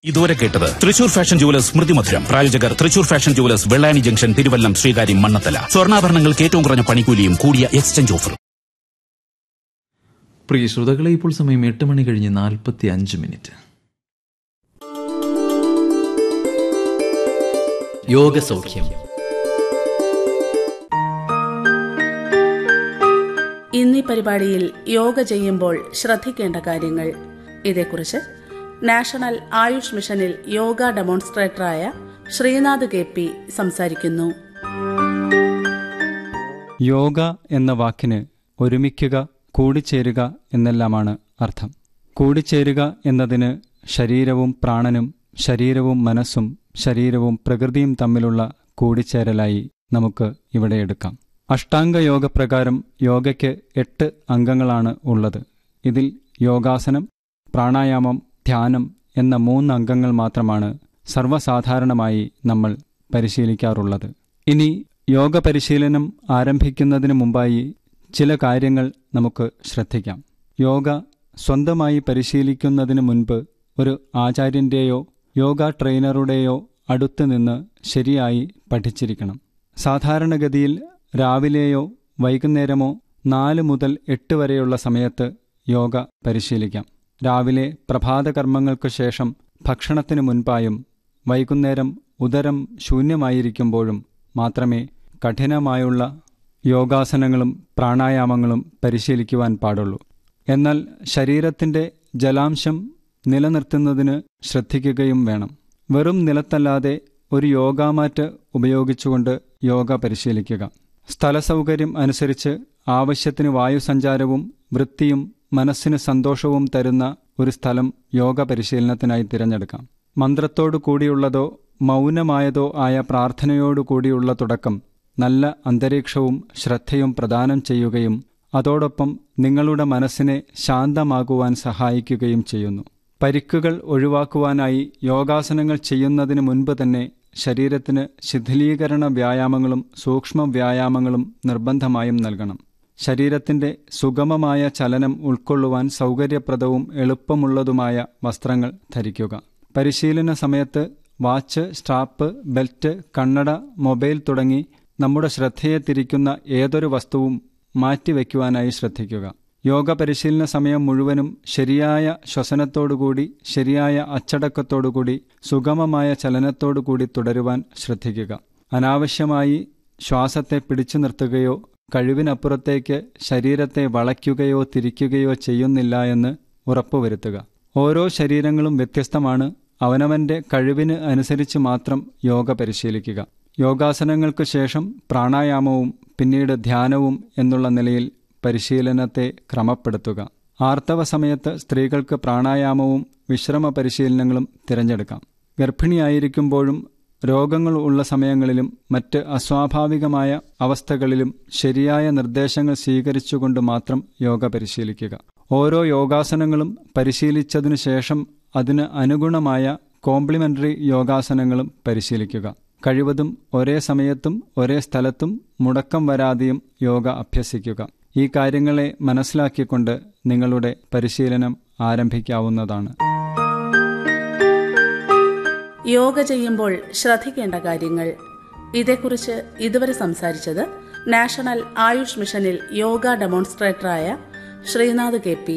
ഇതുവരെ കേട്ടത് Thrissur fashion jewellers സ്മൃതി മധുരം പ്രായോജകർ Thrissur fashion jewellers Vellani junction Thiruvallam Sreekaryam Mannanthala സ്വർണ്ണാഭരണങ്ങൾക്ക് ഏറ്റവും കുറഞ്ഞ പണിക്കൂലിയും കൂടിയ എക്സ്ചേഞ്ച് ഓഫറും പ്രിയ ശ്രോതാക്കളെ ഇപ്പോൾ സമയം എട്ട് മണി കഴിഞ്ഞ് നാൽപ്പത്തി അഞ്ച് മിനിറ്റ് യോഗസൗഖ്യം ഇന്നീ പരിപാടിയിൽ യോഗ ചെയ്യുമ്പോൾ ശ്രദ്ധിക്കേണ്ട കാര്യങ്ങൾ ഇതേക്കുറിച്ച് നാഷണൽ ആയുഷ് മിഷനിൽ യോഗ ഡെമോൺസ്ട്രേറ്ററായ ശ്രീനാഥ് കെ പി സംസാരിക്കുന്നു യോഗ എന്ന വാക്കിന് ഒരുമിക്കുക കൂടിച്ചേരുക എന്നെല്ലാമാണ് അർത്ഥം കൂടിച്ചേരുക എന്നതിന് ശരീരവും പ്രാണനും ശരീരവും മനസ്സും ശരീരവും പ്രകൃതിയും തമ്മിലുള്ള കൂടിച്ചേരലായി നമുക്ക് ഇവിടെ എടുക്കാം അഷ്ടാംഗ യോഗ പ്രകാരം യോഗയ്ക്ക് എട്ട് അംഗങ്ങളാണ് ഉള്ളത് ഇതിൽ യോഗാസനം പ്രാണായാമം ധ്യാനം എന്ന മൂന്ന് അംഗങ്ങൾ മാത്രമാണ് സർവ്വസാധാരണമായി നമ്മൾ പരിശീലിക്കാറുള്ളത് ഇനി യോഗ പരിശീലനം ആരംഭിക്കുന്നതിന് മുമ്പായി ചില കാര്യങ്ങൾ നമുക്ക് ശ്രദ്ധിക്കാം യോഗ സ്വന്തമായി പരിശീലിക്കുന്നതിന് മുൻപ് ഒരു ആചാര്യൻ്റെയോ യോഗ ട്രെയിനറുടെയോ അടുത്ത് നിന്ന് ശരിയായി പഠിച്ചിരിക്കണം സാധാരണഗതിയിൽ രാവിലെയോ വൈകുന്നേരമോ നാല് മുതൽ എട്ട് വരെയുള്ള സമയത്ത് യോഗ പരിശീലിക്കാം രാവിലെ പ്രഭാതകർമ്മങ്ങൾക്ക് ശേഷം ഭക്ഷണത്തിന് മുൻപായും വൈകുന്നേരം ഉദരം ശൂന്യമായിരിക്കുമ്പോഴും മാത്രമേ കഠിനമായുള്ള യോഗാസനങ്ങളും പ്രാണായാമങ്ങളും പരിശീലിക്കുവാൻ പാടുള്ളൂ എന്നാൽ ശരീരത്തിൻ്റെ ജലാംശം നിലനിർത്തുന്നതിന് ശ്രദ്ധിക്കുകയും വേണം വെറും നിലത്തല്ലാതെ ഒരു യോഗാമാറ്റ് ഉപയോഗിച്ചുകൊണ്ട് യോഗ പരിശീലിക്കുക സ്ഥലസൗകര്യം അനുസരിച്ച് ആവശ്യത്തിന് വായുസഞ്ചാരവും വൃത്തിയും മനസ്സിന് സന്തോഷവും തരുന്ന ഒരു സ്ഥലം യോഗ പരിശീലനത്തിനായി തിരഞ്ഞെടുക്കാം മന്ത്രത്തോടു കൂടിയുള്ളതോ മൗനമായതോ ആയ പ്രാർത്ഥനയോടു കൂടിയുള്ള തുടക്കം നല്ല അന്തരീക്ഷവും ശ്രദ്ധയും പ്രദാനം ചെയ്യുകയും അതോടൊപ്പം നിങ്ങളുടെ മനസ്സിനെ ശാന്തമാകുവാൻ സഹായിക്കുകയും ചെയ്യുന്നു പരിക്കുകൾ ഒഴിവാക്കുവാനായി യോഗാസനങ്ങൾ ചെയ്യുന്നതിന് മുൻപ് തന്നെ ശരീരത്തിന് ശിഥിലീകരണ വ്യായാമങ്ങളും സൂക്ഷ്മ വ്യായാമങ്ങളും നിർബന്ധമായും നൽകണം ശരീരത്തിന്റെ സുഗമമായ ചലനം ഉൾക്കൊള്ളുവാൻ സൗകര്യപ്രദവും എളുപ്പമുള്ളതുമായ വസ്ത്രങ്ങൾ ധരിക്കുക പരിശീലന സമയത്ത് വാച്ച് സ്ട്രാപ്പ് ബെൽറ്റ് കണ്ണട മൊബൈൽ തുടങ്ങി നമ്മുടെ ശ്രദ്ധയെ തിരിക്കുന്ന ഏതൊരു വസ്തുവും മാറ്റിവെക്കുവാനായി ശ്രദ്ധിക്കുക യോഗ പരിശീലന സമയം മുഴുവനും ശരിയായ ശ്വസനത്തോടുകൂടി ശരിയായ അച്ചടക്കത്തോടുകൂടി സുഗമമായ ചലനത്തോടുകൂടി തുടരുവാൻ ശ്രദ്ധിക്കുക അനാവശ്യമായി ശ്വാസത്തെ പിടിച്ചു നിർത്തുകയോ കഴിവിനപ്പുറത്തേക്ക് ശരീരത്തെ വളയ്ക്കുകയോ തിരിക്കുകയോ ചെയ്യുന്നില്ല എന്ന് ഉറപ്പുവരുത്തുക ഓരോ ശരീരങ്ങളും വ്യത്യസ്തമാണ് അവനവന്റെ കഴിവിന് അനുസരിച്ച് മാത്രം യോഗ പരിശീലിക്കുക യോഗാസനങ്ങൾക്ക് ശേഷം പ്രാണായാമവും പിന്നീട് ധ്യാനവും എന്നുള്ള നിലയിൽ പരിശീലനത്തെ ക്രമപ്പെടുത്തുക ആർത്തവ സമയത്ത് സ്ത്രീകൾക്ക് പ്രാണായാമവും വിശ്രമ പരിശീലനങ്ങളും തിരഞ്ഞെടുക്കാം ഗർഭിണിയായിരിക്കുമ്പോഴും രോഗങ്ങൾ ഉള്ള സമയങ്ങളിലും മറ്റ് അസ്വാഭാവികമായ അവസ്ഥകളിലും ശരിയായ നിർദ്ദേശങ്ങൾ സ്വീകരിച്ചുകൊണ്ട് മാത്രം യോഗ പരിശീലിക്കുക ഓരോ യോഗാസനങ്ങളും പരിശീലിച്ചതിനു ശേഷം അതിന് അനുഗുണമായ കോംപ്ലിമെന്ററി യോഗാസനങ്ങളും പരിശീലിക്കുക കഴിവതും ഒരേ സമയത്തും ഒരേ സ്ഥലത്തും മുടക്കം വരാതെയും യോഗ അഭ്യസിക്കുക ഈ കാര്യങ്ങളെ മനസ്സിലാക്കിക്കൊണ്ട് നിങ്ങളുടെ പരിശീലനം ആരംഭിക്കാവുന്നതാണ് യോഗ ചെയ്യുമ്പോൾ ശ്രദ്ധിക്കേണ്ട കാര്യങ്ങൾ ഇതേക്കുറിച്ച് ഇതുവരെ സംസാരിച്ചത് നാഷണൽ ആയുഷ് മിഷനിൽ യോഗ ഡെമോൺസ്ട്രേറ്ററായ ശ്രീനാഥ് കെ പി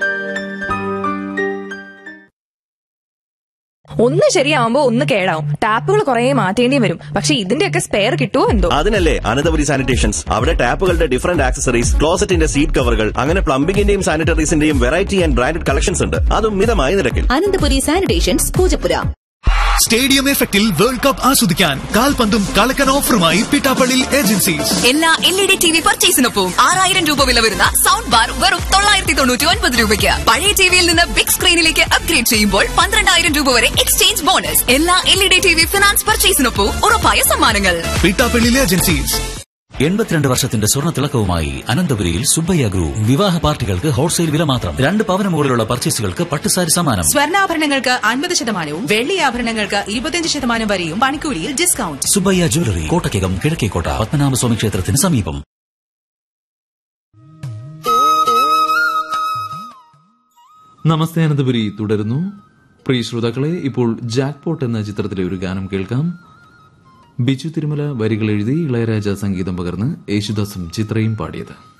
ഒന്ന് ശരിയാവുമ്പോ ഒന്ന് കേടാവും ടാപ്പുകൾ കുറെ മാറ്റേണ്ടി വരും പക്ഷെ ഇതിന്റെയൊക്കെ സ്പെയർ കിട്ടുമോ എന്തോ അതിനല്ലേ അനന്തപുരി സാനിറ്റേഷൻസ് അവിടെ ടാപ്പുകളുടെ ഡിഫറന്റ് ആക്സസറീസ് ക്ലോസറ്റിന്റെ സീറ്റ് കവറുകൾ അങ്ങനെ പ്ലംബിംഗിന്റെയും സാനിറ്ററീസിന്റെയും വെറൈറ്റി ആൻഡ് ബ്രാൻഡഡ് കളക്ഷൻസ് ഉണ്ട് അതും മിതമായ നിരക്കിൽ അനന്തപുരി സാനിറ്റേഷൻസ് പൂജപ്പുര സ്റ്റേഡിയം എഫക്റ്റിൽ വേൾഡ് കപ്പ് ആസ്വദിക്കാൻ കാൽപന്തും കളക്കൻ ഓഫറുമായി പിട്ടാപ്പള്ളി ഏജൻസീസ് എല്ലാ L E D T V പർച്ചേസിനൊപ്പം ആറായിരം രൂപ വില വരുന്ന സൗണ്ട് ബാർ വെറും തൊള്ളായിരത്തി തൊണ്ണൂറ്റി ഒൻപത് രൂപയ്ക്ക് പഴയ ടിവിയിൽ നിന്ന് ബിഗ് സ്ക്രീനിലേക്ക് അപ്ഗ്രേഡ് ചെയ്യുമ്പോൾ പന്ത്രണ്ടായിരം രൂപ വരെ എക്സ്ചേഞ്ച് ബോണസ് എല്ലാ L E D T V finance പർച്ചേസിനൊപ്പം ഉറപ്പായ സമ്മാനങ്ങൾ പിട്ടാപ്പള്ളി ഏജൻസീസ് എൺപത്തിരണ്ട് വർഷത്തിന്റെ സ്വർണ്ണ തിളക്കവുമായി അനന്തപുരിയിൽ സുബ്ബയ്യ ഗ്രൂപ്പ് വിവാഹ പാർട്ടികൾക്ക് ഹോൾസെയിൽ വില മാത്രം രണ്ട് പവന് മുകളിലുള്ള പർച്ചേസുകൾക്ക് പട്ടുസാരി സമ്മാനം സ്വർണ്ണാഭരണങ്ങൾക്ക് അൻപത് ശതമാനവും വെള്ളി ആഭരണങ്ങൾക്ക് ഇരുപത്തിയഞ്ച് ശതമാനം വരെയും പണിക്കൂലിയിൽ ഡിസ്കൗണ്ട് സുബ്ബയ്യ ജ്വല്ലറി കോട്ടയ്ക്കകം കിഴക്കേക്കോട്ട പത്മനാഭസ്വാമി ക്ഷേത്രത്തിന് സമീപം നമസ്തേ അനന്തപുരി തുടരുന്നു പ്രിയ ശ്രോതാക്കളെ ഇപ്പോൾ ജാക്ക്പോട്ട് എന്ന ചിത്രത്തിലെ ഒരു ഗാനം കേൾക്കാം ബിജു തിരുമല വരികൾ എഴുതി ഇളയരാജ സംഗീതം പകർന്ന് യേശുദാസും ചിത്രയും പാടിയത്